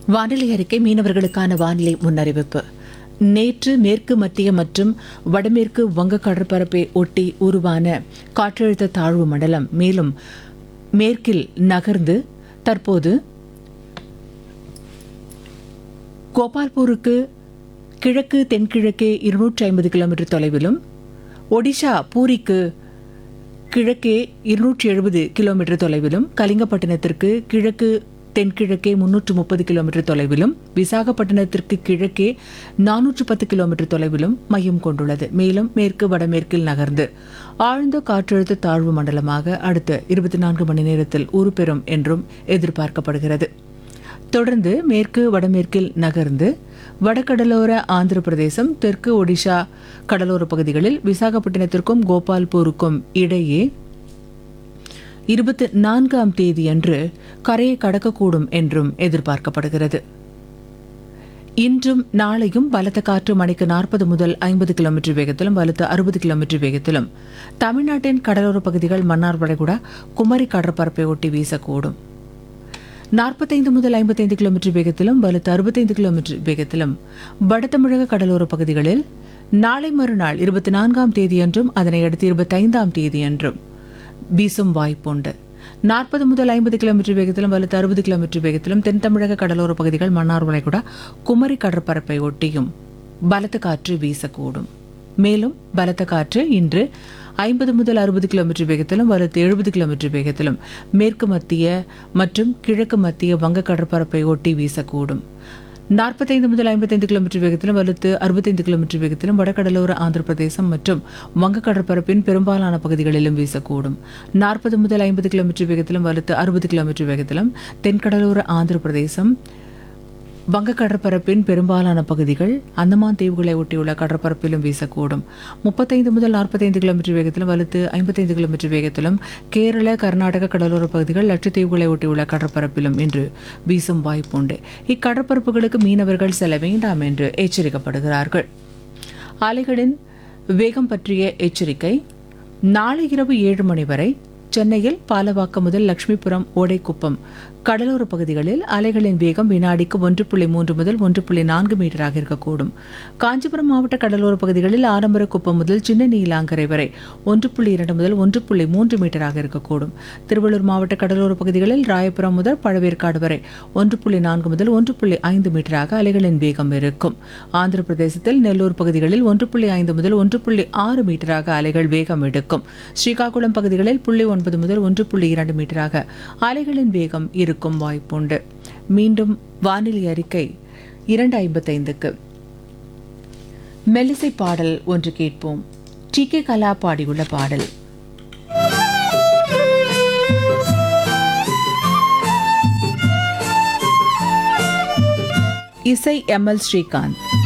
வானிலை அறிக்கை மீனவர்களுக்கான வானிலை முன்னறிவிப்பு நேற்று மேற்கு மத்திய மற்றும் வடமேற்கு வங்க கடற்பரப்பை ஒட்டி உருவான காற்றழுத்த தாழ்வு மண்டலம் மேலும் மேற்கில் நகர்ந்து தற்போது கோபால்பூருக்கு கிழக்கு தென்கிழக்கே இருநூற்றி ஐம்பது கிலோமீட்டர் தொலைவிலும் ஒடிஷா பூரிக்கு கிழக்கே இருநூற்றி எழுபது கிலோமீட்டர் தொலைவிலும் கலிங்கப்பட்டினத்திற்கு கிழக்கு தென்கிழக்கே முன்னூற்று முப்பது கிலோமீட்டர் தொலைவிலும் விசாகப்பட்டினத்திற்கு கிழக்கே நானூற்று பத்து கிலோமீட்டர் தொலைவிலும் மையம் கொண்டுள்ளது மேலும் மேற்கு வடமேற்கில் நகர்ந்து ஆழ்ந்த காற்றழுத்த தாழ்வு மண்டலமாக அடுத்த இருபத்தி நான்கு மணி நேரத்தில் உருப்பெறும் என்றும் எதிர்பார்க்கப்படுகிறது தொடர்ந்து மேற்கு வடமேற்கில் நகர்ந்து வடகடலோர ஆந்திர பிரதேசம் தெற்கு ஒடிஷா கடலோர பகுதிகளில் விசாகப்பட்டினத்திற்கும் கோபால்பூருக்கும் இடையே இருபத்தி நான்காம் தேதியன்று கரையை கடக்கக்கூடும் என்றும் எதிர்பார்க்கப்படுகிறது இன்றும் நாளையும் பலத்த காற்று மணிக்கு நாற்பது முதல் ஐம்பது கிலோமீட்டர் வேகத்திலும் பலத்த அறுபது கிலோமீட்டர் வேகத்திலும் தமிழ்நாட்டின் கடலோர பகுதிகள் மன்னார் வளைகுடா குமரி கடற்பரப்பை ஒட்டி வீசக்கூடும் நாற்பத்தைந்து முதல் ஐம்பத்தைந்து கிலோமீட்டர் வேகத்திலும் பலத்த அறுபத்தைந்து கிலோமீட்டர் வேகத்திலும் வட தமிழக கடலோர பகுதிகளில் நாளை மறுநாள் இருபத்தி நான்காம் தேதியன்றும் அதனை அடுத்து இருபத்தைந்தாம் தேதியன்றும் வீசும் வாய்ப்புண்டு நாற்பது முதல் ஐம்பது கிலோமீட்டர் வேகத்திலும் வலுத்து அறுபது கிலோமீட்டர் வேகத்திலும் தென் தமிழக கடலோர பகுதிகள் மன்னார் வளைகுடா குமரி கடற்பரப்பை ஒட்டியும் பலத்த காற்று வீசக்கூடும் மேலும் பலத்த காற்று இன்று ஐம்பது முதல் அறுபது கிலோமீட்டர் வேகத்திலும் வலுத்து எழுபது கிலோமீட்டர் வேகத்திலும் மேற்கு மத்திய மற்றும் கிழக்கு மத்திய வங்க கடற்பரப்பை ஒட்டி வீசக்கூடும் நாற்பத்தைந்து முதல் ஐம்பத்தைந்து கிலோமீட்டர் வேகத்திலும் வலுத்து அறுபத்தைந்து கிலோமீட்டர் வேகத்திலும் வடகடலோர ஆந்திர பிரதேசம் மற்றும் வங்க கடற்பரப்பின் பெரும்பாலான பகுதிகளிலும் வீசக்கூடும் நாற்பது முதல் ஐம்பது கிலோமீட்டர் வேகத்திலும் வலுத்து அறுபது கிலோமீட்டர் வேகத்திலும் தென்கடலோர ஆந்திர பிரதேசம் வங்க கடற்பரப்பின் பெரும்பாலான பகுதிகள் அந்தமான் தீவுகளை ஒட்டியுள்ள கடற்பரப்பிலும் வீசக்கூடும் முப்பத்தைந்து முதல் நாற்பத்தைந்து கிலோமீட்டர் வேகத்திலும் வலுத்து ஐம்பத்தைந்து கிலோமீட்டர் வேகத்திலும் கேரள கர்நாடக கடலோர பகுதிகள் லட்சத்தீவுகளை ஒட்டியுள்ள கடற்பரப்பிலும் இன்று வீசும் வாய்ப்புண்டு இக்கடற்பரப்புகளுக்கு மீனவர்கள் செல்ல வேண்டாம் என்று எச்சரிக்கப்படுகிறார்கள் அலைகளின் வேகம் பற்றிய எச்சரிக்கை நாளை இரவு ஏழு மணி வரை சென்னையில் பாலவாக்கம் முதல் லட்சுமிபுரம் ஓடைக்குப்பம் கடலோர பகுதிகளில் அலைகளின் வேகம் வினாடிக்கு ஒன்று புள்ளி மூன்று முதல் ஒன்று புள்ளி நான்கு மீட்டராக இருக்கக்கூடும் காஞ்சிபுரம் மாவட்ட கடலோர பகுதிகளில் ஆரம்பரக்குப்பம் முதல் சின்ன நீலாங்கரை வரை ஒன்று புள்ளி இரண்டு முதல் ஒன்று புள்ளி மூன்று மீட்டராக இருக்கக்கூடும் திருவள்ளூர் மாவட்ட கடலோர பகுதிகளில் ராயபுரம் முதல் பழவேற்காடு வரை ஒன்று புள்ளி நான்கு முதல் ஒன்று புள்ளி ஐந்து மீட்டராக அலைகளின் வேகம் இருக்கும் ஆந்திர பிரதேசத்தில் நெல்லூர் பகுதிகளில் ஒன்று புள்ளி ஐந்து முதல் ஒன்று புள்ளி ஆறு மீட்டராக அலைகள் வேகம் எடுக்கும் ஸ்ரீகாகுளம் பகுதிகளில் புள்ளி ஒன்பது முதல் ஒன்று புள்ளி இரண்டு மீட்டராக அலைகளின் வேகம் இருக்கும் வாய்ப்புண்டு மீண்டும் வானிலை அறிக்கை இரண்டு ஐம்பத்தைந்துக்கு மெல்லிசை பாடல் ஒன்று கேட்போம் டி கே கலா பாடியுள்ள பாடல் இசை எம் எல் ஸ்ரீகாந்த்